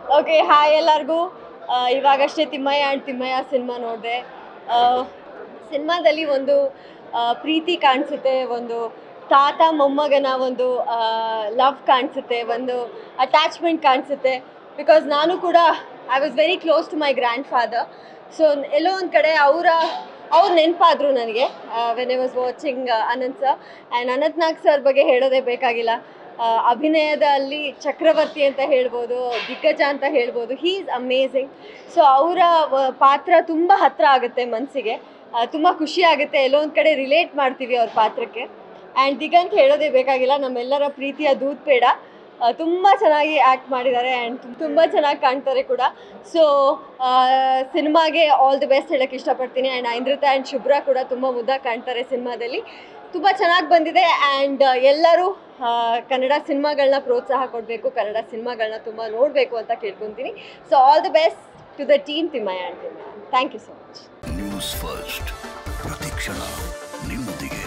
okay hi ಎಲ್ಲರಿಗೂ ಇವಾಗಷ್ಟೇ Thimmayya and Thimmayya cinema ನೋಡಿದೆ ಸಿನಿಮಾದಲ್ಲಿ ಒಂದು ಆ, ಪ್ರೀತಿ ಕಾಣಿಸುತ್ತೆ ಒಂದು ತಾತ ಮೊಮ್ಮಗನ ಒಂದು ಲವ್ ಕಾಣಿಸುತ್ತೆ ಒಂದು ಅಟ್ಯಾಚ್ಮೆಂಟ್ ಕಾಣಿಸುತ್ತೆ ಬಿಕಾಸ್ ನಾನು ಕೂಡ I was very close to my grandfather so ಎಲ್ಲೋ ಒಂದು ಕಡೆ ಅವರ ಅವ್ರು ನೆನಪಾದರು ನನಗೆ when I was watching Anant sir and Anant Nag sir ಬಗ್ಗೆ ಹೇಳೋದೇ ಬೇಕಾಗಿಲ್ಲ ಆ, ಅಭಿನಯದಲ್ಲಿ ಚಕ್ರವರ್ತಿ ಅಂತ ಹೇಳ್ಬೋದು ದಿಗ್ಗಜ ಅಂತ ಹೇಳ್ಬೋದು ಹೀ ಈಸ್ ಅಮೇಝಿಂಗ್ ಸೊ ಅವರ ಪಾತ್ರ ತುಂಬ ಹತ್ತಿರ ಆಗುತ್ತೆ ಮನಸ್ಸಿಗೆ ತುಂಬ ಖುಷಿ ಆಗುತ್ತೆ ಎಲ್ಲೋ ಒಂದು ಕಡೆ ರಿಲೇಟ್ ಮಾಡ್ತೀವಿ ಅವ್ರ ಪಾತ್ರಕ್ಕೆ ಆ್ಯಂಡ್ ದಿಗಂತ್ ಹೇಳೋದೇ ಬೇಕಾಗಿಲ್ಲ ನಮ್ಮೆಲ್ಲರ ಪ್ರೀತಿಯ ದೂತ್ ಬೇಡ ತುಂಬ ಚೆನ್ನಾಗಿ ಆ್ಯಕ್ಟ್ ಮಾಡಿದ್ದಾರೆ ಆ್ಯಂಡ್ ತುಂಬ ಚೆನ್ನಾಗಿ ಕಾಣ್ತಾರೆ ಕೂಡ ಸೊ ಸಿನಿಮಾಗೆ ಆಲ್ ದಿ ಬೆಸ್ಟ್ ಹೇಳೋಕ್ಕೆ ಇಷ್ಟಪಡ್ತೀನಿ ಆ್ಯಂಡ್ ಐಂದ್ರಿತಾ ಆ್ಯಂಡ್ ಶುಭ್ರ ಕೂಡ ತುಂಬ ಮುದ್ದಾಗಿ ಕಾಣ್ತಾರೆ ಸಿನಿಮಾದಲ್ಲಿ ತುಂಬ ಚೆನ್ನಾಗಿ ಬಂದಿದೆ ಆ್ಯಂಡ್ ಎಲ್ಲರೂ ಆ, ಕನ್ನಡ ಸಿನಿಮಾಗಳನ್ನ ಪ್ರೋತ್ಸಾಹ ಕೊಡಬೇಕು ಕನ್ನಡ ಸಿನಿಮಾಗಳನ್ನ ತುಂಬ ನೋಡಬೇಕು ಅಂತ ಕೇಳ್ಕೊತೀನಿ so all the best to the team Thimmayya and Thimmayya thank you so much news first ಪ್ರತಿಕ್ಷಣ ನಿಮ್ಮೊಂದಿಗೆ